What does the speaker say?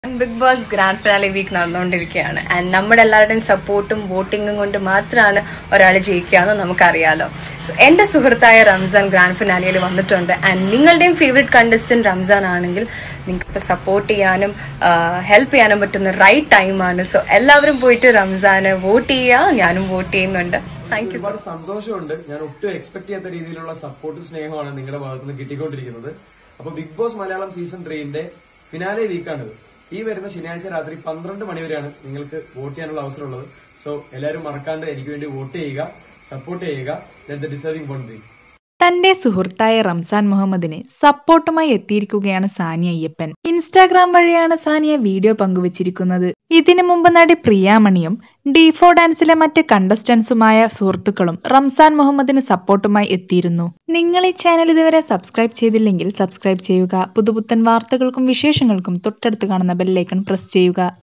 big Boss grand finale week നടന്നുകൊണ്ടിരിക്കുകയാണ് and നമ്മുടെ എല്ലാവരുടെയും സപ്പോർട്ടും വോട്ടിങ്ങും കൊണ്ട് മാത്രമാണ് ഒരാൾ ജയിക്കുക എന്ന് നമുക്കറിയാലോ സോ എന്റെ സുഹൃത്തായ റംസാൻ ഗ്രാൻഡ് ഫിനാലിയിൽ വന്നിട്ടുണ്ട് ആൻഡ് നിങ്ങളുടെയും ഫേവറേറ്റ് കണ്ടസ്റ്റന്റ് റംസാൻ ആണെങ്കിൽ നിങ്ങൾക്ക് ഇപ്പോൾ സപ്പോർട്ട് ചെയ്യാനും ഹെൽപ്പ് ചെയ്യാനും പറ്റുന്ന റൈറ്റ് ടൈമാണ് സോ എല്ലാവരും പോയിട്ട് റംസാന് വോട്ട് ചെയ്യുക ഞാനും വോട്ട് ചെയ്യുന്നുണ്ട് താങ്ക് യു ഒരുപാട് സന്തോഷമുണ്ട് ഞാൻ ഒട്ടും എക്സ്പെക്ട് ചെയ്യാത്ത രീതിയിലുള്ള സപ്പോർട്ടും സ്നേഹമാണ് നിങ്ങളുടെ ഭാഗത്ത് നിന്ന് കിട്ടിക്കൊണ്ടിരിക്കുന്നത് അപ്പൊ ബിഗ് ബോസ് മലയാളം സീസൺ ത്രീന്റെ ഫിനാലെ വീക്കാണിത് ഈ വരുന്ന ശനിയാഴ്ച രാത്രി പന്ത്രണ്ട് മണി വരെയാണ് നിങ്ങൾക്ക് വോട്ട് ചെയ്യാനുള്ള അവസരമുള്ളത് സോ എല്ലാവരും മറക്കാണ്ട് എനിക്ക് വേണ്ടി വോട്ട് ചെയ്യുക സപ്പോർട്ട് ചെയ്യുക ദ ഡിസേർവിംഗ് വൺ ബി തന്റെ സുഹൃത്തായ റംസാൻ മുഹമ്മദിന് സപ്പോർട്ടുമായി എത്തിയിരിക്കുകയാണ് സാനിയ അയ്യപ്പൻ ഇൻസ്റ്റാഗ്രാം വഴിയാണ് സാനിയ വീഡിയോ പങ്കുവച്ചിരിക്കുന്നത് ഇതിനു മുമ്പ് നടി പ്രിയാമണിയും ഡിഫോ ഡാൻസിലെ മറ്റ് കണ്ടസ്റ്റൻസുമായ സുഹൃത്തുക്കളും റംസാൻ മുഹമ്മദിന് സപ്പോർട്ടുമായി എത്തിയിരുന്നു നിങ്ങൾ ഈ ചാനൽ ഇതുവരെ സബ്സ്ക്രൈബ് ചെയ്തില്ലെങ്കിൽ സബ്സ്ക്രൈബ് ചെയ്യുക പുതുപുത്തൻ വാർത്തകൾക്കും വിശേഷങ്ങൾക്കും തൊട്ടടുത്ത് കാണുന്ന ബെല്ലൈക്കൺ പ്രസ് ചെയ്യുക